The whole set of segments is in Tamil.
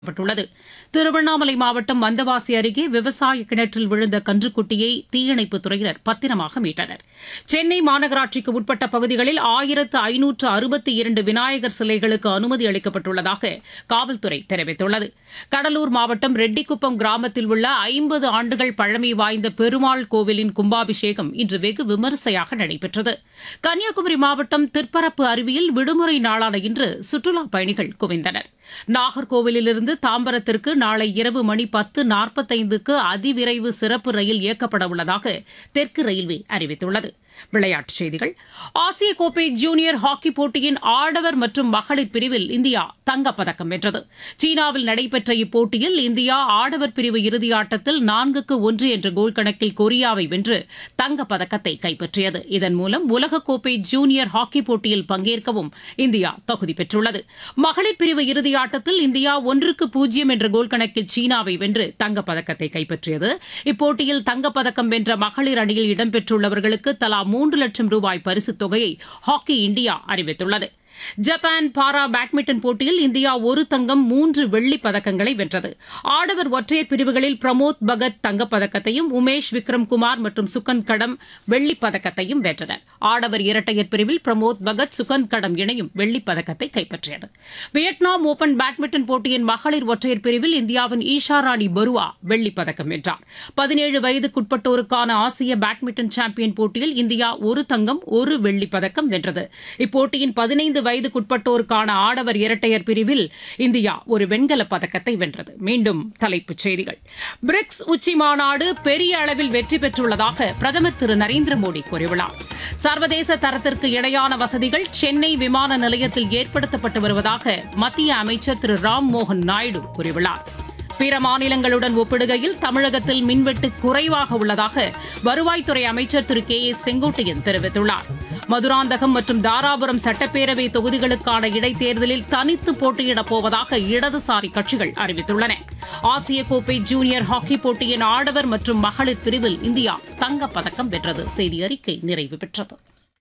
பட்டுள்ளது திருவண்ணாமலை மாவட்டம் மந்தவாசி அருகே விவசாய கிணற்றில் விழுந்த கன்றுக்குட்டியை தீயணைப்புத் துறையினர் பத்திரமாக மீட்டனர் சென்னை மாநகராட்சிக்கு உட்பட்ட பகுதிகளில் ஆயிரத்து ஐநூற்று அறுபத்தி இரண்டு விநாயகர் சிலைகளுக்கு அனுமதி அளிக்கப்பட்டுள்ளதாக காவல்துறை தெரிவித்துள்ளது கடலூர் மாவட்டம் ரெட்டிக்குப்பம் கிராமத்தில் உள்ள ஐம்பது ஆண்டுகள் பழமை வாய்ந்த பெருமாள் கோவிலின் கும்பாபிஷேகம் இன்று வெகு விமரிசையாக நடைபெற்றது கன்னியாகுமரி மாவட்டம் திற்பரப்பு அருவியில் விடுமுறை நாளான இன்று சுற்றுலாப் பயணிகள் குவிந்தனர் நாகர்கோவிலிருந்து தாம்பரத்திற்கு நாளை இரவு மணி பத்து நாற்பத்தைந்துக்கு அதிவிரைவு சிறப்பு ரயில் இயக்கப்பட உள்ளதாக தெற்கு ரயில்வே அறிவித்துள்ளது விளையாட்டுச் செய்திகள் ஆசிய கோப்பை ஜூனியர் ஹாக்கி போட்டியின் ஆடவர் மற்றும் மகளிர் பிரிவில் இந்தியா தங்கப்பதக்கம் வென்றது சீனாவில் நடைபெற்ற இப்போட்டியில் இந்தியா ஆடவர் பிரிவு இறுதியாட்டத்தில் நான்குக்கு ஒன்று என்ற கோல் கணக்கில் கொரியாவை வென்று தங்கப்பதக்கத்தை கைப்பற்றியது இதன் மூலம் உலகக்கோப்பை ஜூனியர் ஹாக்கி போட்டியில் பங்கேற்கவும் இந்தியா தகுதி பெற்றுள்ளது மகளிர் பிரிவு இறுதியாட்டத்தில் இந்தியா ஒன்றுக்கு பூஜ்ஜியம் என்ற கோல் கணக்கில் சீனாவை வென்று தங்கப்பதக்கத்தை கைப்பற்றியது இப்போட்டியில் தங்கப்பதக்கம் வென்ற மகளிர் அணியில் இடம்பெற்றுள்ளவர்களுக்கு தலா மூன்று லட்சம் ரூபாய் பரிசுத் தொகையை ஹாக்கி இந்தியா அறிவித்துள்ளது ஜப்பான் பாரா பேட்மிண்டன் போட்டியில் இந்தியா ஒரு தங்கம் மூன்று வெள்ளிப் பதக்கங்களை வென்றது ஆடவர் ஒற்றையர் பிரிவுகளில் பிரமோத் பகத் தங்கப்பதக்கத்தையும் உமேஷ் விக்ரம் குமார் மற்றும் சுகந்த் கடம் வெள்ளிப் பதக்கத்தையும் வென்றனர் ஆடவர் இரட்டையர் பிரிவில் பிரமோத் பகத் சுகந்த் கடம் இணையும் வெள்ளிப் பதக்கத்தை கைப்பற்றியது வியட்நாம் ஓபன் பேட்மிண்டன் போட்டியின் மகளிர் ஒற்றையர் பிரிவில் இந்தியாவின் ஈஷா ராணி பருவா வெள்ளிப் பதக்கம் வென்றார் பதினேழு வயதுக்குட்பட்டோருக்கான ஆசிய பேட்மிண்டன் சாம்பியன் போட்டியில் இந்தியா ஒரு தங்கம் ஒரு வெள்ளிப் பதக்கம் வென்றது இப்போட்டியின் பதினைந்து வயதுக்குட்பட்டோருக்கான ஆடவர் இரட்டையர் பிரிவில் இந்தியா ஒரு வெண்கலப் பதக்கத்தை வென்றது மீண்டும் தலைப்புச் செய்திகள் பிரிக்ஸ் உச்சி மாநாடு பெரிய அளவில் வெற்றி பெற்றுள்ளதாக பிரதமர் திரு நரேந்திர மோடி கூறியுள்ளார் சர்வதேச தரத்திற்கு இணையான வசதிகள் சென்னை விமான நிலையத்தில் ஏற்படுத்தப்பட்டு வருவதாக மத்திய அமைச்சர் திரு ராம் மோகன் நாயுடு கூறியுள்ளார் பிற மாநிலங்களுடன் ஒப்பிடுகையில் தமிழகத்தில் மின்வெட்டு குறைவாக உள்ளதாக வருவாய்த்துறை அமைச்சர் திரு கே ஏ செங்கோட்டையன் தெரிவித்துள்ளார் மதுராந்தகம் மற்றும் தாராபுரம் சட்டப்பேரவை தொகுதிகளுக்கான இடைத்தேர்தலில் தனித்து போட்டியிடப் போவதாக இடதுசாரி கட்சிகள் அறிவித்துள்ளன ஆசிய கோப்பை ஜூனியர் ஹாக்கி போட்டியின் ஆடவர் மற்றும் மகளிர் பிரிவில் இந்தியா தங்கப்பதக்கம் வென்றது செய்தி அறிக்கை நிறைவு பெற்றது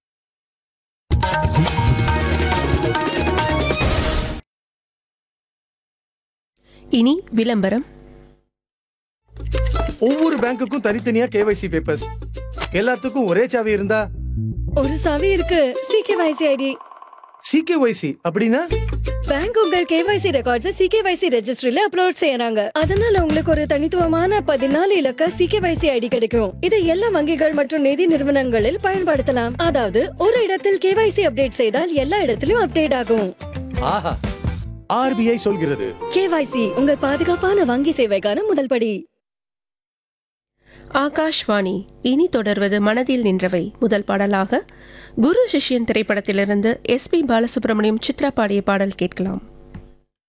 இனி விளம்பரம் ஒவ்வொரு பேங்க்குக்கும் தனித்தனியா கேவைசி பேப்பர்ஸ் எல்லாத்துக்கும் ஒரே சாவி இருந்தா ஒரு சாவி இருக்கு சிகேவைசி ஐடி சிகேஒய்சி அப்படின்னா பேங்க் உங்கள் கேவைசி ரெக்கார்ட்ஸ் சிகேவைசி ரெஜிஸ்ட்ரியில அப்லோட் செய்யறாங்க அதனால உங்களுக்கு ஒரு தனித்துவமான பதினாலு இலக்க சிகேவைசி ஐடி கிடைக்கும் இதை எல்லா வங்கிகள் மற்றும் நிதி நிறுவனங்களில் பயன்படுத்தலாம் அதாவது ஒரு இடத்தில் கேவைசி அப்டேட் செய்தால் எல்லா இடத்திலும் அப்டேட் ஆகும் ஆஹா ஆர்பிஐ சொல்கிறது கேவைசி உங்கள் பாதுகாப்பான வங்கி சேவைக்கான முதல் படி ஆகாஷ்வாணி இனி தொடர்வது மனதில் நின்றவை முதல் பாடலாக குரு சிஷ்யன் திரைப்படத்திலிருந்து எஸ் பி பாலசுப்ரமணியம் சித்ரா பாடிய பாடல் கேட்கலாம்